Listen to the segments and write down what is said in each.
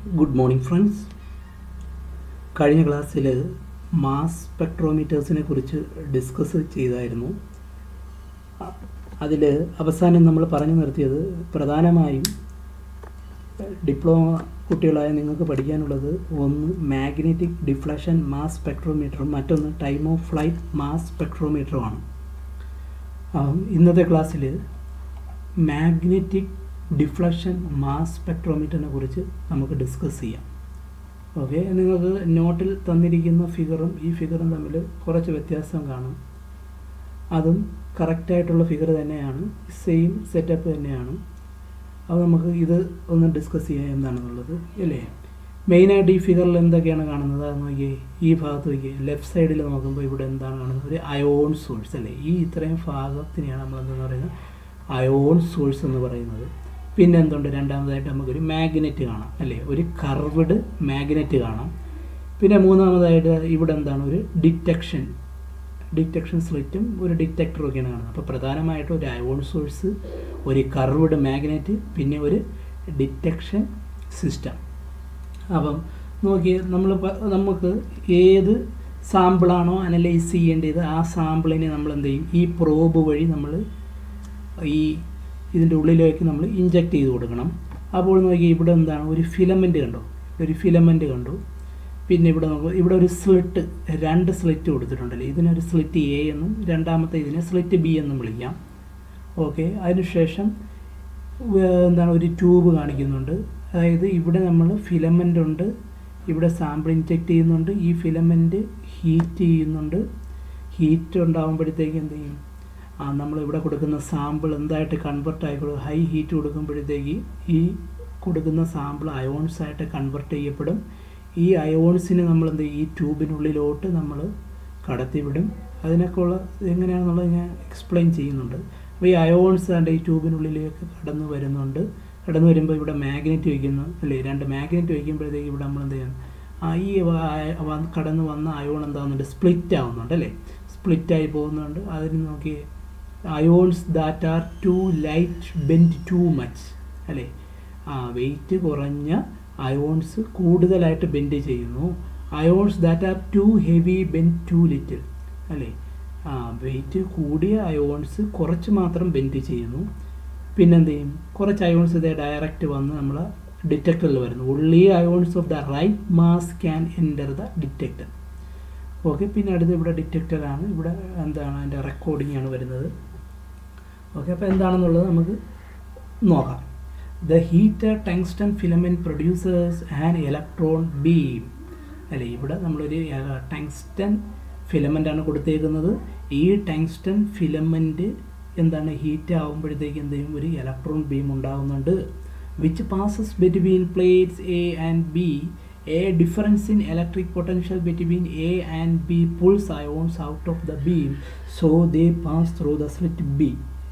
Good morning friends കഴിഞ്ഞ ക്ലാസ്സിൽ mass സ്പെക്ട്രോമീറ്റേഴ്സിനെ കുറിച്ച് ഡിസ്കസ് ചെയ്തായിരുന്നു അതിൽ അവസാനം നമ്മൾ പറഞ്ഞു നിർത്തിയത് പ്രധാനമായും ഡിപ്ലോമ കുട്ടികളായ നിങ്ങൾക്ക് പഠിക്കാനുള്ളത് ഒന്ന് മാഗ്നറ്റിക് ഡിഫ്ലക്ഷൻ മാസ് സ്പെക്ട്രോമീറ്ററും മറ്റൊന്ന് ടൈം ഓഫ് ഫ്ലൈറ്റ് മാസ് സ്പെക്ട്രോമീറ്ററുമാണ് ഇന്നത്തെ ക്ലാസ്സിൽ മാഗ്നറ്റിക് ഡിഫ്ലക്ഷൻ മാസ് സ്പെക്ട്രോമീറ്ററിനെ കുറിച്ച് നമുക്ക് ഡിസ്കസ് ചെയ്യാം ഓക്കെ നിങ്ങൾക്ക് നോട്ടിൽ തന്നിരിക്കുന്ന ഫിഗറും ഈ ഫിഗറും തമ്മിൽ കുറച്ച് വ്യത്യാസം കാണും അതും കറക്റ്റായിട്ടുള്ള ഫിഗർ തന്നെയാണ് സെയിം സെറ്റപ്പ് തന്നെയാണ് അപ്പോൾ നമുക്ക് ഇത് ഒന്ന് ഡിസ്കസ് ചെയ്യാം എന്താണെന്നുള്ളത് അല്ലേ മെയിനായിട്ട് ഈ ഫിഗറിൽ എന്തൊക്കെയാണ് കാണുന്നത് അത് നോക്കിയേ ഈ ഭാഗത്ത് നോക്കിയേ ലെഫ്റ്റ് സൈഡിൽ നോക്കുമ്പോൾ ഇവിടെ എന്താണ് കാണുന്നത് ഒരു അയോൺ സോഴ്സ് അല്ലേ ഈ ഇത്രയും ഭാഗത്തിനെയാണ് നമ്മൾ എന്തെന്ന് പറയുന്നത് അയോൺ സോഴ്സ് എന്ന് പറയുന്നത് പിന്നെ എന്തുണ്ട് രണ്ടാമതായിട്ട് നമുക്കൊരു മാഗ്നറ്റ് കാണാം അല്ലേ ഒരു കർവ്ഡ് മാഗ്നറ്റ് കാണാം പിന്നെ മൂന്നാമതായിട്ട് ഇവിടെ എന്താണ് ഒരു ഡിറ്റക്ഷൻ ഡിറ്റക്ഷൻ സ്ലിറ്റും ഒരു ഡിറ്റക്ടറും ഒക്കെയാണ് കാണുന്നത് അപ്പോൾ പ്രധാനമായിട്ടും ഒരു അയോൺ സോഴ്സ് ഒരു കർവ്ഡ് മാഗ്നറ്റ് പിന്നെ ഒരു ഡിറ്റക്ഷൻ സിസ്റ്റം അപ്പം നോക്കി നമ്മൾ നമുക്ക് ഏത് സാമ്പിളാണോ അനലൈസ് ചെയ്യേണ്ടത് ആ സാമ്പിളിനെ നമ്മൾ എന്ത് ചെയ്യും ഈ പ്രോബ് വഴി നമ്മൾ ഈ ഇതിൻ്റെ ഉള്ളിലേക്ക് നമ്മൾ ഇഞ്ചക്ട് ചെയ്ത് കൊടുക്കണം അപ്പോൾ നോക്കി ഇവിടെ എന്താണ് ഒരു ഫിലമെൻറ്റ് കണ്ടോ ഒരു ഫിലമെൻറ്റ് കണ്ടു പിന്നെ ഇവിടെ നമുക്ക് ഇവിടെ ഒരു സ്ലിറ്റ് രണ്ട് സ്ലിറ്റ് കൊടുത്തിട്ടുണ്ടല്ലോ ഇതിനൊരു സ്ലിറ്റ് എ എന്നും രണ്ടാമത്തെ ഇതിനെ സ്ലിറ്റ് ബി എന്നും വിളിക്കാം ഓക്കെ അതിനുശേഷം എന്താണ് ഒരു ട്യൂബ് കാണിക്കുന്നുണ്ട് അതായത് ഇവിടെ നമ്മൾ ഫിലമെൻ്റ് ഉണ്ട് ഇവിടെ സാമ്പിൾ ഇൻജെക്ട് ചെയ്യുന്നുണ്ട് ഈ ഫിലമെൻറ്റ് ഹീറ്റ് ചെയ്യുന്നുണ്ട് ഹീറ്റ് ഉണ്ടാകുമ്പോഴത്തേക്ക് എന്ത് ചെയ്യും ആ നമ്മൾ ഇവിടെ കൊടുക്കുന്ന സാമ്പിൾ എന്തായിട്ട് കൺവെർട്ട് ആയിക്കോളും ഹൈ ഹീറ്റ് കൊടുക്കുമ്പോഴത്തേക്ക് ഈ കൊടുക്കുന്ന സാമ്പിൾ അയോൺസ് ആയിട്ട് കൺവെർട്ട് ചെയ്യപ്പെടും ഈ അയോൺസിനെ നമ്മൾ എന്ത് ഈ ട്യൂബിനുള്ളിലോട്ട് നമ്മൾ കടത്തിവിടും അതിനൊക്കെ ഉള്ള എങ്ങനെയാണെന്നുള്ളത് ഞാൻ എക്സ്പ്ലെയിൻ ചെയ്യുന്നുണ്ട് അപ്പോൾ ഈ അയോൺസ് ആണ്ട് ഈ ട്യൂബിനുള്ളിലേക്ക് കടന്നു വരുന്നുണ്ട് കടന്നു വരുമ്പോൾ ഇവിടെ മാഗ്നറ്റ് വയ്ക്കുന്നു അല്ലേ രണ്ട് മാഗ്നറ്റ് വയ്ക്കുമ്പോഴത്തേക്ക് ഇവിടെ നമ്മൾ എന്ത് ചെയ്യുന്നു ആ ഈ കടന്നു വന്ന അയോൺ എന്താകുന്നുണ്ട് സ്പ്ലിറ്റ് ആവുന്നുണ്ട് അല്ലേ സ്പ്ലിറ്റായി പോകുന്നുണ്ട് അതിന് നോക്കി ions that are too light bend too much അല്ലേ ആ വെയിറ്റ് കുറഞ്ഞ അയോൺസ് കൂടുതലായിട്ട് ബെൻഡ് ചെയ്യുന്നു ions that are too heavy bend too little അല്ലേ ആ വെയിറ്റ് കൂടിയ അയോൺസ് കുറച്ച് മാത്രം ബെൻഡ് ചെയ്യുന്നു പിന്നെന്ത് ചെയ്യും കുറച്ച് അയോൺസ് ഇതേ ഡയറക്റ്റ് വന്ന് നമ്മൾ ഡിറ്റക്ടറിൽ വരുന്നു only ions of the right mass can enter the detector okay പിന്നെ അടുത്ത് ഇവിടെ ഡിറ്റക്ടറാണ് ഇവിടെ എന്താണ് അതിൻ്റെ റെക്കോർഡിംഗ് ആണ് വരുന്നത് ഓക്കെ അപ്പോൾ എന്താണെന്നുള്ളത് നമുക്ക് നോക്കാം the heater tungsten filament producers an electron beam അല്ലേ ഇവിടെ നമ്മളൊരു ടങ്സ്റ്റൺ ഫിലമെൻ്റ് ആണ് കൊടുത്തേക്കുന്നത് ഈ ടങ്സ്റ്റൺ ഫിലമെൻറ്റ് എന്താണ് ഹീറ്റ് ആകുമ്പോഴത്തേക്ക് എന്ത് ചെയ്യും ഒരു ഇലക്ട്രോൺ ബീം ഉണ്ടാകുന്നുണ്ട് which passes between plates A and B a difference in electric potential between A and B pulls ions out of the beam so they pass through the slit B.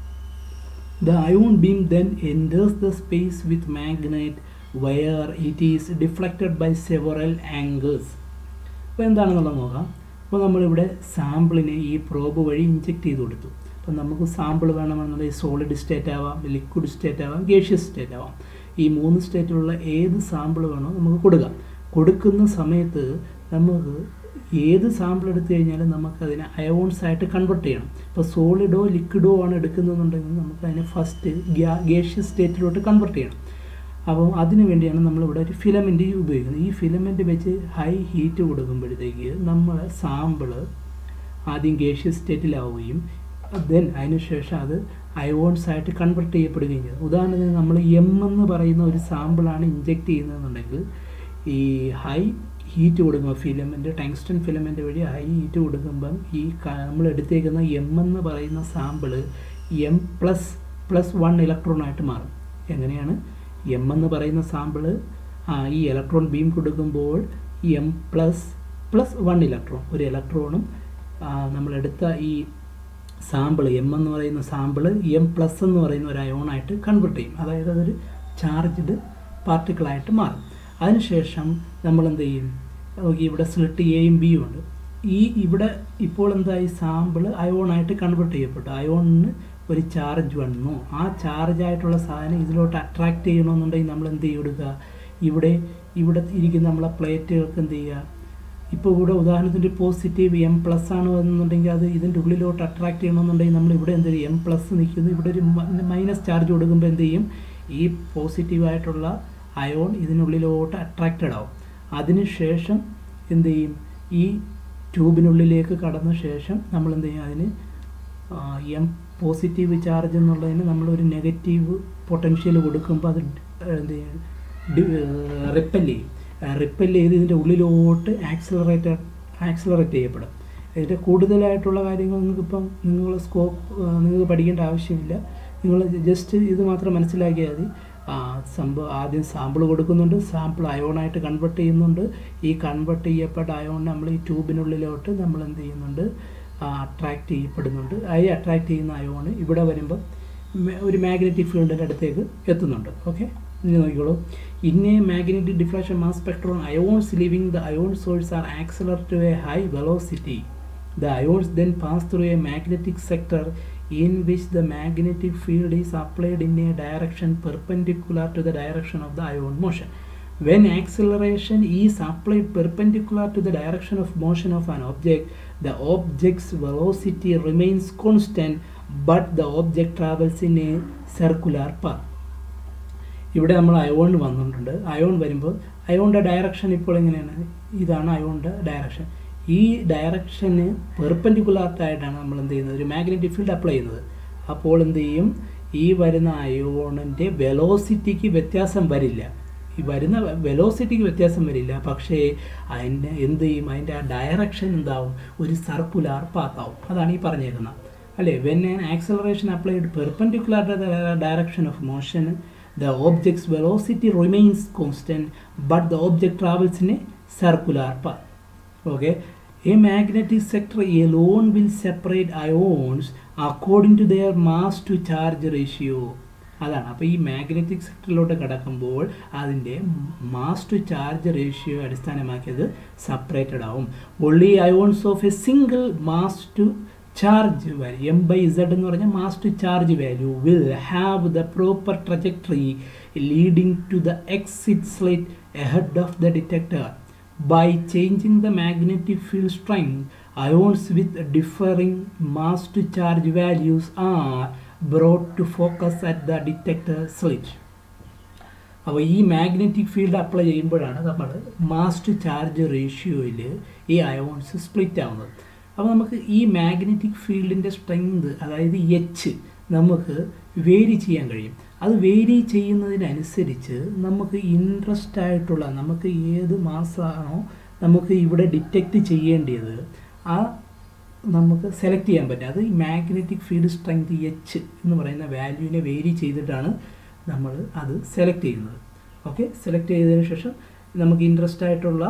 The ion beam then enters the space with magnet where it is deflected by several angles. അപ്പോൾ എന്താണെന്നുള്ളത് നോക്കാം അപ്പോൾ നമ്മളിവിടെ സാമ്പിളിനെ ഈ probe വഴി inject ചെയ്ത് കൊടുത്തു അപ്പം നമുക്ക് സാമ്പിൾ വേണമെന്നുണ്ടെങ്കിൽ സോളിഡ് സ്റ്റേറ്റ് ആവാം ലിക്വിഡ് സ്റ്റേറ്റ് ആവാം ഗേഷ്യസ് സ്റ്റേറ്റ് ആവാം ഈ മൂന്ന് സ്റ്റേറ്റിലുള്ള ഏത് സാമ്പിൾ വേണോ നമുക്ക് കൊടുക്കാം കൊടുക്കുന്ന സമയത്ത് നമുക്ക് ഏത് സാമ്പിൾ എടുത്തു കഴിഞ്ഞാലും നമുക്കതിനെ അയോൺസ് ആയിട്ട് കൺവെർട്ട് ചെയ്യണം ഇപ്പോൾ സോളിഡോ ലിക്വിഡോ ആണ് എടുക്കുന്നതെന്നുണ്ടെങ്കിൽ നമുക്ക് അതിനെ ഫസ്റ്റ് ഗ്യാ ഗേഷ്യസ് സ്റ്റേറ്റിലോട്ട് കൺവെർട്ട് ചെയ്യണം അപ്പം അതിന് വേണ്ടിയാണ് നമ്മളിവിടെ ഒരു ഫിലമെൻറ്റ് ഉപയോഗിക്കുന്നത് ഈ ഫിലമെൻറ്റ് വെച്ച് ഹൈ ഹീറ്റ് കൊടുക്കുമ്പോഴത്തേക്ക് നമ്മൾ സാമ്പിള് ആദ്യം ഗേഷ്യസ് സ്റ്റേറ്റിലാവുകയും ദെൻ അതിനുശേഷം അത് അയോൺസ് ആയിട്ട് കൺവെർട്ട് ചെയ്യപ്പെടുകയും ചെയ്യും ഉദാഹരണത്തിന് നമ്മൾ എം എന്ന് പറയുന്ന ഒരു സാമ്പിളാണ് ഇഞ്ചെക്ട് ചെയ്യുന്നതെന്നുണ്ടെങ്കിൽ ഈ ഹൈ ഹീറ്റ് കൊടുക്കുമ്പോൾ ഫിലമെൻ്റ് ടങ്സ്റ്റൺ ഫിലമെൻ്റ് വഴി ഹൈ ഹീറ്റ് കൊടുക്കുമ്പം ഈ നമ്മൾ എടുത്തേക്കുന്ന എം എന്ന് പറയുന്ന sample M plus plus one ഇലക്ട്രോണായിട്ട് മാറും എങ്ങനെയാണ് എം എന്ന് പറയുന്ന സാമ്പിള് ഈ ഇലക്ട്രോൺ ബീം കൊടുക്കുമ്പോൾ M plus plus one electron ഒരു ഇലക്ട്രോണും നമ്മളെടുത്ത ഈ സാമ്പിൾ എം എന്ന് പറയുന്ന സാമ്പിൾ എം പ്ലസ് എന്ന് പറയുന്ന ഒരു അയോണായിട്ട് കൺവെർട്ട് ചെയ്യും അതായത് അതൊരു ചാർജ്ഡ് പാർട്ടിക്കിളായിട്ട് മാറും അതിനുശേഷം നമ്മൾ എന്ത് ചെയ്യും നോക്കി ഇവിടെ സ്ലിറ്റ് എയും ബിയും ഉണ്ട് ഈ ഇവിടെ ഇപ്പോൾ എന്തായി സാമ്പിൾ അയോണായിട്ട് കൺവെർട്ട് ചെയ്യപ്പെട്ടു അയോണിന് ഒരു ചാർജ് വന്നു ആ ചാർജ് ആയിട്ടുള്ള സാധനം ഇതിലോട്ട് അട്രാക്റ്റ് ചെയ്യണമെന്നുണ്ടെങ്കിൽ നമ്മൾ എന്ത് ചെയ്ത് കൊടുക്കുക ഇവിടെ ഇവിടെ ഇരിക്കുന്ന നമ്മളെ പ്ലേറ്റുകൾക്ക് എന്ത് ചെയ്യുക ഇപ്പോൾ ഇവിടെ ഉദാഹരണത്തിന് പോസിറ്റീവ് എം പ്ലസ് ആണ് എന്നുണ്ടെങ്കിൽ അത് ഇതിൻ്റെ ഉള്ളിലോട്ട് അട്രാക്ട് ചെയ്യണമെന്നുണ്ടെങ്കിൽ നമ്മൾ ഇവിടെ എന്ത് ചെയ്യും എം പ്ലസ് നിൽക്കുന്നു ഇവിടെ ഒരു മൈനസ് ചാർജ് കൊടുക്കുമ്പോൾ എന്ത് ചെയ്യും ഈ പോസിറ്റീവായിട്ടുള്ള അയോൺ ഇതിനുള്ളിലോട്ട് അട്രാക്റ്റഡ് ആവും അതിനുശേഷം എന്ത് ചെയ്യും ഈ ട്യൂബിനുള്ളിലേക്ക് കടന്ന ശേഷം നമ്മൾ എന്ത് ചെയ്യും അതിന് എം പോസിറ്റീവ് ചാർജ് എന്നുള്ളതിന് നമ്മളൊരു നെഗറ്റീവ് പൊട്ടൻഷ്യൽ കൊടുക്കുമ്പോൾ അത് എന്ത് ചെയ്യും റിപ്പൽ ചെയ്യും റിപ്പൽ ചെയ്ത് ഇതിൻ്റെ ഉള്ളിലോട്ട് ആക്സിലറേറ്റർ ആക്സിലറേറ്റ് ചെയ്യപ്പെടും ഇതിൻ്റെ കൂടുതലായിട്ടുള്ള കാര്യങ്ങൾ നിങ്ങൾക്കിപ്പം നിങ്ങൾ സ്കോപ്പ് നിങ്ങൾക്ക് പഠിക്കേണ്ട ആവശ്യമില്ല നിങ്ങൾ ജസ്റ്റ് ഇത് മാത്രം മനസ്സിലാക്കിയാൽ മതി സംഭവം ആദ്യം സാമ്പിൾ കൊടുക്കുന്നുണ്ട് സാമ്പിൾ അയോണായിട്ട് കൺവെർട്ട് ചെയ്യുന്നുണ്ട് ഈ കൺവെർട്ട് ചെയ്യപ്പെട്ട അയോൺ നമ്മൾ ഈ ട്യൂബിനുള്ളിലോട്ട് നമ്മൾ എന്ത് ചെയ്യുന്നുണ്ട് അട്രാക്റ്റ് ചെയ്യപ്പെടുന്നുണ്ട് ഈ അട്രാക്റ്റ് ചെയ്യുന്ന അയോൺ ഇവിടെ വരുമ്പോൾ ഒരു മാഗ്നറ്റിക് ഫീൽഡിൻ്റെ അടുത്തേക്ക് എത്തുന്നുണ്ട് ഓക്കെ ഇനി നോക്കിക്കോളൂ in a magnetic deflection mass spectrometer ions leaving the ion source are accelerated to a high velocity the ions then pass through a magnetic sector in which the magnetic field is applied in a direction perpendicular to the direction of the ion motion. When acceleration is applied perpendicular to the direction of motion of an object, the object's velocity remains constant but the object travels in a circular path. ഇവിടെ നമ്മൾ ion വന്നിട്ടുണ്ട് ion വരുമ്പോൾ അയോണിൻ്റെ direction ഇപ്പോൾ എങ്ങനെയാണ് ഇതാണ് അയോണിൻ്റെ direction ഈ direction പെർപ്പൻഡിക്കുലാർട്ടായിട്ടാണ് നമ്മൾ എന്ത് ചെയ്യുന്നത് ഒരു മാഗ്നറ്റിക് ഫീൽഡ് അപ്ലൈ ചെയ്യുന്നത് അപ്പോൾ എന്ത് ചെയ്യും ഈ വരുന്ന അയോണിൻ്റെ വെലോസിറ്റിക്ക് വ്യത്യാസം വരില്ല ഈ വരുന്ന വെലോസിറ്റിക്ക് വ്യത്യാസം വരില്ല പക്ഷേ അതിൻ്റെ എന്ത് ചെയ്യും അതിൻ്റെ ആ ഡയറക്ഷൻ എന്താവും ഒരു സർക്കുലാർ പാത്താവും അതാണ് ഈ പറഞ്ഞേക്കുന്നത് അല്ലേ when an acceleration applied perpendicular to the direction of motion the object's velocity remains constant but the object travels in a circular path okay a magnetic sector alone will separate ions according to their mass to charge ratio അതാണ് അപ്പോൾ ഈ magnetic സെക്ടറിലോട്ട് കിടക്കുമ്പോൾ അതിൻ്റെ mass to charge ratio അടിസ്ഥാനമാക്കിയത് separated ആവും only ions of a single mass to charge value M by Z എന്ന് പറഞ്ഞാൽ mass to charge value will have the proper trajectory leading to the exit slit ahead of the detector by changing the magnetic field strength ions with differing mass to charge values are brought to focus at the detector slit അപ്പോൾ ഈ magnetic field apply ചെയ്യുമ്പോഴാണ് നമ്മൾ mass to charge റേഷ്യോയിൽ ഈ ions split ആവുന്നത് അപ്പോൾ നമുക്ക് ഈ magnetic ഫീൽഡിൻ്റെ സ്ട്രെങ്ത് അതായത് എച്ച് നമുക്ക് വേരി ചെയ്യാൻ കഴിയും അത് വേരി ചെയ്യുന്നതിനനുസരിച്ച് നമുക്ക് ഇൻട്രസ്റ്റ് ആയിട്ടുള്ള നമുക്ക് ഏത് മാസമാണോ നമുക്ക് ഇവിടെ ഡിറ്റക്റ്റ് ചെയ്യേണ്ടത് ആ നമുക്ക് സെലക്ട് ചെയ്യാൻ പറ്റും അത് ഈ മാഗ്നറ്റിക് ഫീൽഡ് സ്ട്രെങ്ത് എച്ച് എന്ന് പറയുന്ന വാല്യൂവിനെ വേരി ചെയ്തിട്ടാണ് നമ്മൾ അത് സെലക്ട് ചെയ്യുന്നത് ഓക്കെ സെലക്ട് ചെയ്തതിന് ശേഷം നമുക്ക് ഇൻട്രസ്റ്റ് ആയിട്ടുള്ള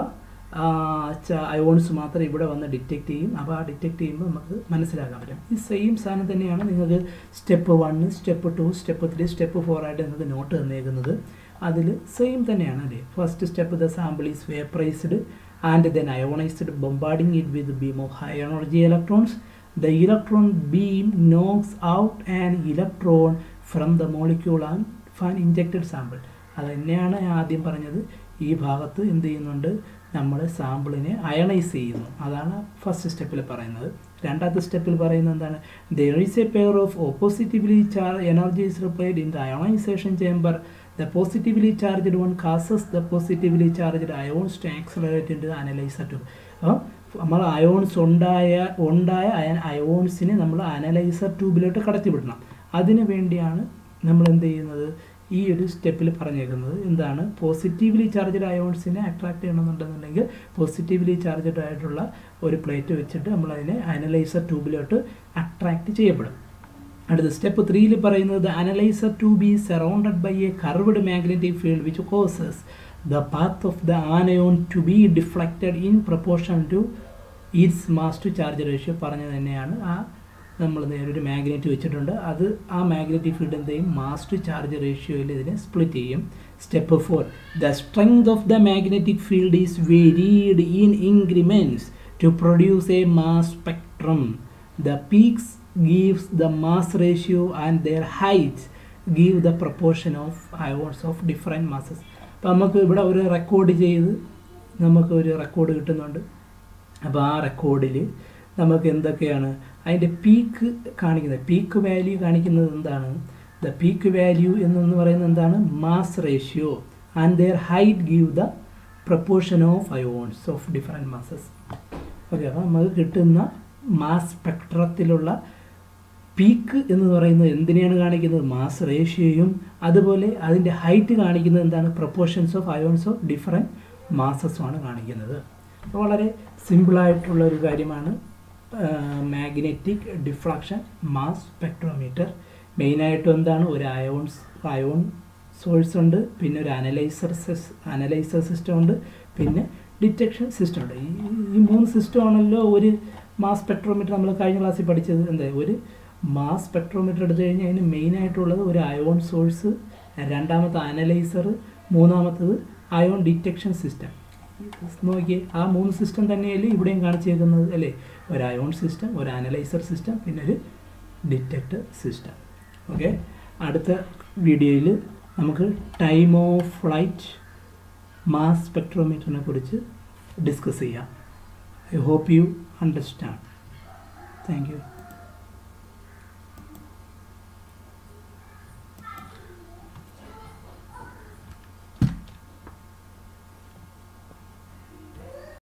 അയോൺസ് മാത്രം ഇവിടെ വന്ന് ഡിറ്റക്ട് ചെയ്യും അപ്പോൾ ആ ഡിറ്റക്ട് ചെയ്യുമ്പോൾ നമുക്ക് മനസ്സിലാക്കാൻ പറ്റും ഈ സെയിം സാധനം തന്നെയാണ് നിങ്ങൾക്ക് step one step two step three step four ആയിട്ട് നിങ്ങൾക്ക് നോട്ട് തന്നേക്കുന്നത് അതിൽ സെയിം തന്നെയാണ് അല്ലേ first step the sample is vaporised and then ionised bombarding it with beam of high energy electrons the electron beam knocks out and electron from the molecule and fan injected sample അത് തന്നെയാണ് ഞാൻ ആദ്യം പറഞ്ഞത് ഈ ഭാഗത്ത് എന്ത് ചെയ്യുന്നുണ്ട് നമ്മൾ സാമ്പിളിനെ അയണൈസ് ചെയ്യുന്നു അതാണ് ഫസ്റ്റ് സ്റ്റെപ്പിൽ പറയുന്നത് രണ്ടാമത്തെ സ്റ്റെപ്പിൽ പറയുന്നത് എന്താണ് there is a pair of oppositely charge energy is replied in the ionisation chamber the positively charged one causes the positively charged ions to accelerate in the analyser to അപ്പോൾ നമ്മൾ അയോൺസ് ഉണ്ടായ ഉണ്ടായ അയോൺസിനെ നമ്മൾ അനലൈസർ ട്യൂബിലോട്ട് കടത്തിവിടണം അതിനു വേണ്ടിയാണ് നമ്മൾ എന്ത് ചെയ്യുന്നത് ഈ ഒരു സ്റ്റെപ്പിൽ പറഞ്ഞേക്കുന്നത് എന്താണ് പോസിറ്റീവ്ലി ചാർജഡ് അയോൺസിനെ അട്രാക്ട് ചെയ്യണമെന്നുണ്ടെന്നുണ്ടെങ്കിൽ പോസിറ്റീവ്ലി ചാർജഡ് ആയിട്ടുള്ള ഒരു പ്ലേറ്റ് വെച്ചിട്ട് നമ്മൾ അതിനെ അനലൈസർ ട്യൂബിലോട്ട് അട്രാക്ട് ചെയ്യപ്പെടും അടുത്ത സ്റ്റെപ്പ് ത്രീയിൽ പറയുന്നത് the analyser tube is surrounded by a curved magnetic field which causes the path of the anion to be deflected in proportion to its mass to charge ratio പറഞ്ഞത് തന്നെയാണ് ആ നമ്മൾ നേരെ ഒരു മാഗ്നറ്റ് വെച്ചിട്ടുണ്ട് അത് ആ മാഗ്നറ്റിക് ഫീൽഡ് എന്ത് ചെയ്യും മാസ് ടു ചാർജ് റേഷ്യോയിൽ ഇതിനെ സ്പ്ലിറ്റ് ചെയ്യും step four the strength of the magnetic field is varied in increments to produce a mass spectrum the peaks gives the mass ratio and their heights give the proportion of ions of different masses അപ്പം നമുക്ക് ഇവിടെ ഒരു record ചെയ്ത് നമുക്ക് ഒരു record കിട്ടുന്നുണ്ട് അപ്പോൾ ആ റെക്കോർഡിൽ നമുക്ക് എന്തൊക്കെയാണ് അതിൻ്റെ പീക്ക് കാണിക്കുന്നത് പീക്ക് വാല്യൂ കാണിക്കുന്നത് എന്താണ് ദ പീക്ക് വാല്യൂ എന്ന് പറയുന്നത് എന്താണ് mass ratio and their height give the proportion of ions of different masses okay അപ്പോൾ നമുക്ക് കിട്ടുന്ന മാസ് സ്പെക്ട്രത്തിലുള്ള പീക്ക് എന്ന് പറയുന്നത് എന്തിനെയാണ് കാണിക്കുന്നത് മാസ് റേഷ്യോയും അതുപോലെ അതിൻ്റെ ഹൈറ്റ് കാണിക്കുന്നത് എന്താണ് proportions of ions of different മാസസുമാണ് കാണിക്കുന്നത് വളരെ സിമ്പിളായിട്ടുള്ള ഒരു കാര്യമാണ് മാഗ്നറ്റിക് ഡിഫ്രാക്ഷൻ മാസ് സ്പെക്ട്രോമീറ്റർ മെയിനായിട്ടും എന്താണ് ഒരു അയോൺസ് അയോൺ സോഴ്സ് ഉണ്ട് പിന്നെ ഒരു അനലൈസർ അനലൈസർ സിസ്റ്റം ഉണ്ട് പിന്നെ ഡിറ്റക്ഷൻ സിസ്റ്റം ഉണ്ട് ഈ ഈ മൂന്ന് സിസ്റ്റം ആണല്ലോ ഒരു മാസ് സ്പെക്ട്രോമീറ്റർ നമ്മൾ കഴിഞ്ഞ ക്ലാസ്സിൽ പഠിച്ചത് എന്താ ഒരു മാസ് സ്പെക്ട്രോമീറ്റർ എടുത്തു കഴിഞ്ഞാൽ അതിന് മെയിനായിട്ടുള്ളത് ഒരു അയോൺ സോഴ്സ് രണ്ടാമത്തെ അനലൈസർ മൂന്നാമത്തത് അയോൺ ഡിറ്റക്ഷൻ സിസ്റ്റം നോക്കിയേ ആ മൂന്ന് സിസ്റ്റം തന്നെയല്ലേ ഇവിടെയും കാണിച്ചേക്കുന്നത് അല്ലേ ഒരു അയോൺ സിസ്റ്റം ഒരു അനലൈസർ സിസ്റ്റം പിന്നെ ഒരു ഡിറ്റക്ടർ സിസ്റ്റം ഓക്കെ അടുത്ത വീഡിയോയിൽ നമുക്ക് ടൈം ഓഫ് ഫ്ലൈറ്റ് മാസ് സ്പെക്ട്രോമീറ്ററിനെ കുറിച്ച് ഡിസ്കസ് ചെയ്യാം I hope you understand thank U